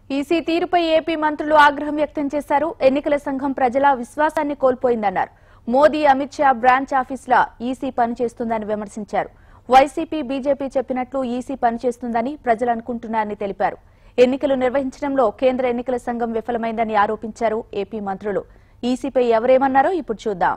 EC తీరుపై AP మంత్రులు ఆగ్రహం వ్యక్తం చేశారు ఎన్నికల సంఘం ప్రజల విశ్వాసాన్ని కోల్పోయిందన్నారు మోదీ అమిత్ షా బ్రాంచ్ ఆఫీసుల ఈసీ పనిచేస్తుందని విమర్శించారు వైసీపీ బీజేపీ చెప్పినట్లు ఈసీ పనిచేస్తుందని ప్రజలు అనుకుంటున్నారని తెలిపారు ఎన్నికలు నిర్వహించడంలో కేంద్ర ఎన్నికల సంఘం విఫలమైందని ఆరోపించారు ఏపీ మంత్రులు ఈసీపై ఎవరేమన్నారో ఇప్పుడు చూద్దాం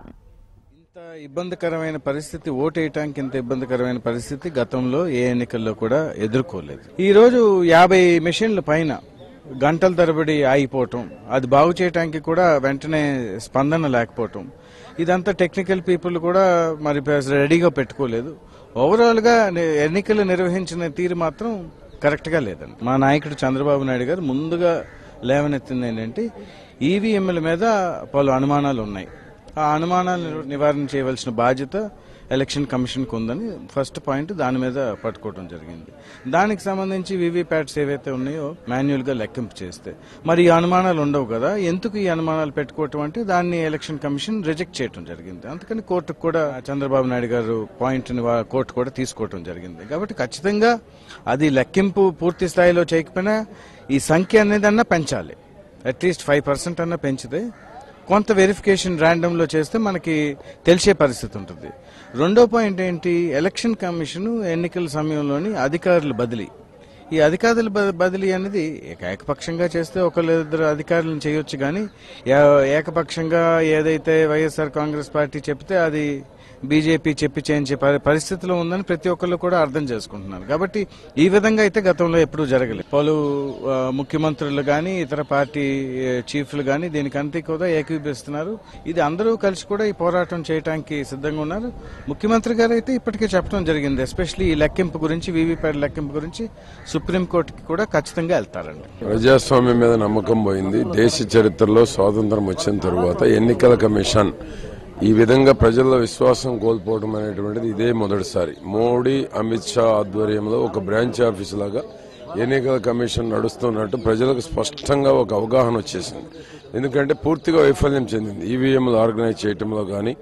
ఇంత ఇబ్బందికరమైన పరిస్థితి ఓటేయటానికి ఇంత ఇబ్బందికరమైన పరిస్థితి గతంలో ఏ ఎన్నికల్లో కూడా ఎదుర్కోలేదు ఈ రోజు యాభై మెషిన్ల పైన గంటల తరబడి ఆగిపోవటం అది బాగు చేయడానికి కూడా వెంటనే స్పందన లేకపోవటం ఇదంతా టెక్నికల్ పీపుల్ కూడా మరి రెడీగా పెట్టుకోలేదు ఓవరాల్ గా ని- ఎన్నికలు నిర్వహించిన తీరు మాత్రం కరెక్ట్ గా లేదండి మా నాయకుడు చంద్రబాబు నాయుడు గారు ముందుగా లేవనెత్తింది ఏంటంటే ఈవీఎంల మీద పలు అనుమానాలు ఉన్నాయి ఆ అనుమానాలను నివారణ చేయవలసిన బాధ్యత ఎలక్షన్ కమిషన్కి ఉందని ఫస్ట్ పాయింట్ దాని మీద పట్టుకోవడం జరిగింది దానికి సంబంధించి వీవీప్యాట్స్ ఏవైతే ఉన్నాయో మాన్యువల్గా లెక్కింపు చేస్తే మరి ఈ అనుమానాలు ఉండవు కదా ఎందుకు ఈ అనుమానాలు పెట్టుకోవటం అంటే దాన్ని ఎలక్షన్ కమిషన్ రిజెక్ట్ చేయడం జరిగింది అందుకని కోర్టుకు కూడా చంద్రబాబు నాయుడు గారు పాయింట్ని వా- కోర్టు కూడా తీసుకోవటం జరిగింది కాబట్టి ఖచ్చితంగా అది లెక్కింపు పూర్తి స్థాయిలో చేయకపోయినా ఈ సంఖ్య అనేది అన్నా పెంచాలి అట్లీస్ట్ ఫైవ్ పర్సెంట్ అన్నా పెంచితే కొంత వెరిఫికేషన్ ర్యాండమ్ లో చేస్తే మనకి తెలిసే పరిస్థితి ఉంటుంది రెండో పాయింట్ ఏంటి ఎలక్షన్ కమిషన్ ఎన్నికల సమయంలోని అధికారుల బదిలీ ఈ అధికారుల బ- బదిలీ అనేది ఏక- ఏకపక్షంగా చేస్తే ఒకళ్ళు ఇద్దరు అధికారులను చేయొచ్చు కానీ ఏ- ఏకపక్షంగా ఏదైతే వైఎస్ఆర్ కాంగ్రెస్ పార్టీ చెప్తే అది బీజేపీ చెప్పి చేయించే పరి- పరిస్థితిలో ఉందని ప్రతి ఒక్కళ్ళు కూడా అర్థం చేసుకుంటున్నారు కాబట్టి ఈ విధంగా అయితే గతంలో ఎప్పుడూ జరగలేదు పలు ఆ, ముఖ్యమంత్రులు కానీ ఇతర పార్టీ ఏ, చీఫ్లు కానీ దీనికంతా కూడా ఏకీభవిస్తున్నారు ఇది అందరూ కలిసి కూడా ఈ పోరాటం చేయడానికి సిద్ధంగా ఉన్నారు ముఖ్యమంత్రి గారు అయితే ఇప్పటికే చెప్పడం జరిగింది ఎస్పెషల్లీ ఈ లెక్కింపు గురించి వీవీప్యాట్ లెక్కింపు గురించి సుప్రీంకోర్టుకి కూడా ఖచ్చితంగా వెళ్తారండి ప్రజాస్వామ్యం మీద నమ్మకం పోయింది దేశ చరిత్రలో స్వాతంత్రం వచ్చిన తరువాత ఎన్నికల కమిషన్ ఈ విధంగా ప్రజల్లో విశ్వాసం కోల్పోవడం అనేటువంటిది ఇదే మొదటిసారి మోడీ అమిత్ షా ఆధ్వర్యంలో ఒక బ్రాంచ్ ఆఫీస్ లాగా ఎన్నికల కమిషన్ నడుస్తున్నట్టు ప్రజలకు స్పష్టంగా ఒక అవగాహన వచ్చేసింది ఎందుకంటే పూర్తిగా వైఫల్యం చెందింది ఈవీఎంలు ఆర్గనైజ్ చేయడంలో కానీ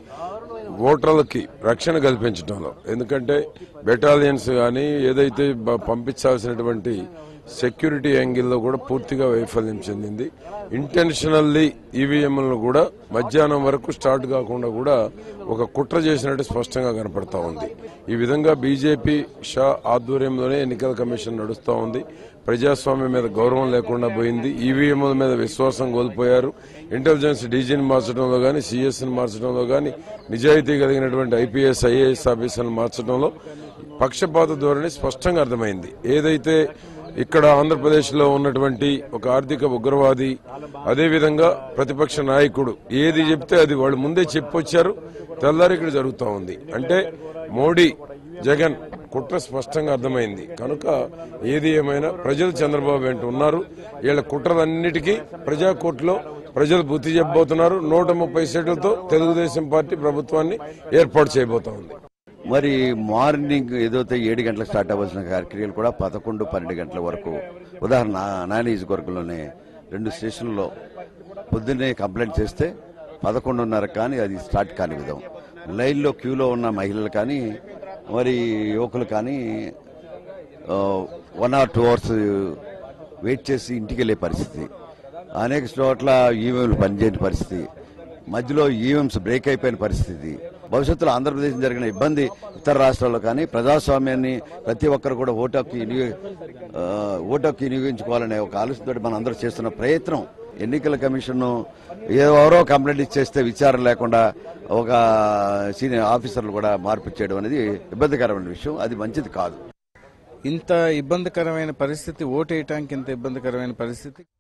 ఓటర్లకి రక్షణ కల్పించడంలో ఎందుకంటే బెటాలియన్స్ కానీ ఏదైతే బ- పంపించాల్సినటువంటి సెక్యూరిటీ యాంగిల్లో కూడా పూర్తిగా వైఫల్యం చెందింది ఇంటెన్షనల్లీ ఈవీఎంలను కూడా మధ్యాహ్నం వరకు స్టార్ట్ కాకుండా కూడా ఒక కుట్ర చేసినట్టు స్పష్టంగా కనపడతా ఉంది ఈ విధంగా బీజేపీ షా ఆధ్వర్యంలోనే ఎన్నికల కమిషన్ నడుస్తూ ఉంది ప్రజాస్వామ్యం మీద గౌరవం లేకుండా పోయింది ఈవీఎంల మీద విశ్వాసం కోల్పోయారు ఇంటెలిజెన్స్ డీజీని మార్చడంలో కానీ సిఎస్ని మార్చడంలో కానీ నిజాయితీ కలిగినటువంటి ఐపీఎస్ ఐఏఎస్ ఆఫీసర్లను మార్చడంలో పక్షపాత ధోరణి స్పష్టంగా అర్థమైంది ఏదైతే ఇక్కడ ఆంధ్రప్రదేశ్లో ఉన్నటువంటి ఒక ఆర్థిక ఉగ్రవాది అదేవిధంగా ప్రతిపక్ష నాయకుడు ఏది చెప్తే అది వాళ్ళు ముందే చెప్పొచ్చారు తెల్లారి ఇక్కడ జరుగుతూ ఉంది అంటే మోడీ జగన్ కుట్ర స్పష్టంగా అర్థమైంది కనుక ఏది ఏమైనా ప్రజలు చంద్రబాబు వెంట ఉన్నారు వీళ్ళ కుట్రలన్నిటికీ ప్రజా కోర్టులో ప్రజలు బుద్ధి చెప్పబోతున్నారు నూట ముప్పై సీట్లతో తెలుగుదేశం పార్టీ ప్రభుత్వాన్ని ఏర్పాటు చేయబోతా ఉంది మరి మార్నింగ్ ఏదైతే ఏడు గంటలకు స్టార్ట్ అవ్వాల్సిన కార్యక్రమాలు కూడా పదకొండు పన్నెండు గంటల వరకు ఉదాహరణ నా- నా నియోజకవర్గంలోనే రెండు స్టేషన్లలో పొద్దున్నే కంప్లైంట్ చేస్తే పదకొండున్నర కానీ అది స్టార్ట్ కాని విధం లైన్లో క్యూలో ఉన్న మహిళలు కానీ మరి యువకులు కానీ one or two hours wait చేసి ఇంటికి వెళ్ళే పరిస్థితి అనేక చోట్ల ఈవీఎంలు పనిచేయని పరిస్థితి మధ్యలో ఈవీఎంస్ బ్రేక్ అయిపోయిన పరిస్థితి భవిష్యత్తులో ఆంధ్రప్రదేశ్ జరిగిన ఇబ్బంది ఇతర రాష్ట్రాల్లో కానీ ప్రజాస్వామ్యాన్ని ప్రతి ఒక్కరు కూడా ఓటు హక్కు వినియోగ ఆ, ఓటు హక్కు వినియోగించుకోవాలనే ఒక ఆలోచనతో మనం అందరూ చేస్తున్న ప్రయత్నం ఎన్నికల కమిషన్ ఎవరో కంప్లైంట్ ఇచ్చేస్తే విచారణ లేకుండా ఒక సీనియర్ ఆఫీసర్లు కూడా మార్పు చేయడం అనేది ఇబ్బందికరమైన విషయం అది మంచిది కాదు ఇంత ఇబ్బందికరమైన పరిస్థితి ఓటేయటానికి ఇంత ఇబ్బందికరమైన పరిస్థితి